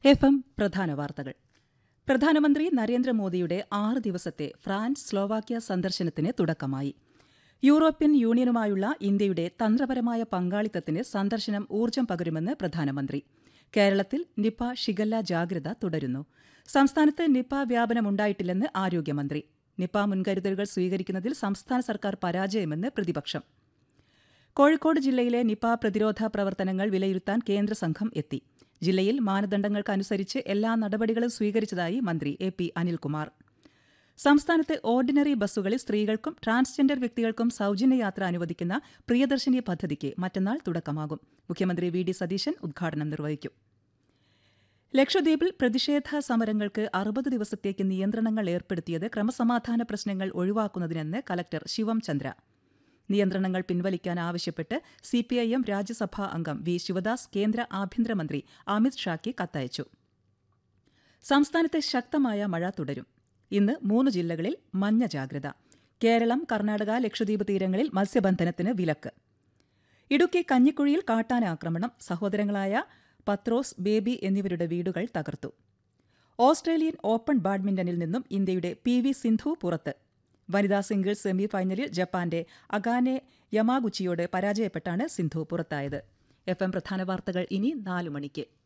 F M പ്രധാന വാർത്തകൾ പ്രധാനമന്ത്രി നരേന്ദ്രമോദിയുടെ ആറ് ദിവസത്തെ ഫ്രാൻസ് സ്ലോവാക്യ സന്ദർശനത്തിന് തുടക്കമായി യൂറോപ്യൻ യൂണിയനുമായുള്ള ഇന്ത്യയുടെ തന്ത്രപരമായ പങ്കാളിത്തത്തിന് സന്ദർശനം ഊർജ്ജം പകരുമെന്ന് പ്രധാനമന്ത്രി കേരളത്തിൽ നിപ ഷിഗല്ല ജാഗ്രത തുടരുന്നു സംസ്ഥാനത്ത് നിപ വ്യാപനമുണ്ടായിട്ടില്ലെന്ന് ആരോഗ്യമന്ത്രി നിപ മുൻകരുതലുകൾ സ്വീകരിക്കുന്നതിൽ സംസ്ഥാന സർക്കാർ പരാജയമെന്ന് പ്രതിപക്ഷം കോഴിക്കോട് ജില്ലയിലെ നിപ പ്രതിരോധ പ്രവർത്തനങ്ങൾ വിലയിരുത്താൻ കേന്ദ്ര സംഘം എത്തി ജില്ലയിൽ മാനദണ്ഡങ്ങൾക്കനുസരിച്ച് എല്ലാ നടപടികളും സ്വീകരിച്ചതായി മന്ത്രി എ പി അനിൽകുമാർ സംസ്ഥാനത്ത് ഓർഡിനറി ബസ്സുകളിൽ സ്ത്രീകൾക്കും ട്രാൻസ്ജെൻഡർ വ്യക്തികൾക്കും സൌജന്യ യാത്ര അനുവദിക്കുന്ന പ്രിയദർശിനി പദ്ധതിക്ക് മറ്റന്നാൾ തുടക്കമാകും മുഖ്യമന്ത്രി വി ഡി സതീശൻ ഉദ്ഘാടനം നിർവഹിക്കും ലക്ഷദ്വീപിൽ പ്രതിഷേധ സമരങ്ങൾക്ക് അറുപത് ദിവസത്തേക്ക് നിയന്ത്രണങ്ങൾ ഏർപ്പെടുത്തിയത് ക്രമസമാധാന പ്രശ്നങ്ങൾ ഒഴിവാക്കുന്നതിനെന്ന് കലക്ടർ ശിവം ചന്ദ്ര നിയന്ത്രണങ്ങൾ പിൻവലിക്കാൻ ആവശ്യപ്പെട്ട് സിപിഐഎം രാജ്യസഭാ അംഗം വി ശിവദാസ് കേന്ദ്ര ആഭ്യന്തരമന്ത്രി അമിത് ഷായ്ക്ക് കത്തയച്ചു സംസ്ഥാനത്തെ ശക്തമായ മഴ തുടരും ഇന്ന് മൂന്ന് ജില്ലകളിൽ മഞ്ഞ ജാഗ്രത കേരളം കർണാടക ലക്ഷദ്വീപ് തീരങ്ങളിൽ മത്സ്യബന്ധനത്തിന് വിലക്ക് ഇടുക്കി കഞ്ഞിക്കുഴിയിൽ കാട്ടാനാക്രമണം സഹോദരങ്ങളായ പത്രോസ് ബേബി എന്നിവരുടെ വീടുകൾ തകർത്തു ഓസ്ട്രേലിയൻ ഓപ്പൺ ബാഡ്മിന്റണിൽ നിന്നും ഇന്ത്യയുടെ പി വി സിന്ധു പുറത്ത് വനിതാ സിംഗിൾസ് സെമി ഫൈനലിൽ ജപ്പാന്റെ അഗാനെ യമാഗുച്ചിയോട് പരാജയപ്പെട്ടാണ് സിന്ധു പുറത്തായത് എഫ് എം പ്രധാന വാർത്തകൾ ഇനി നാലു മണിക്ക്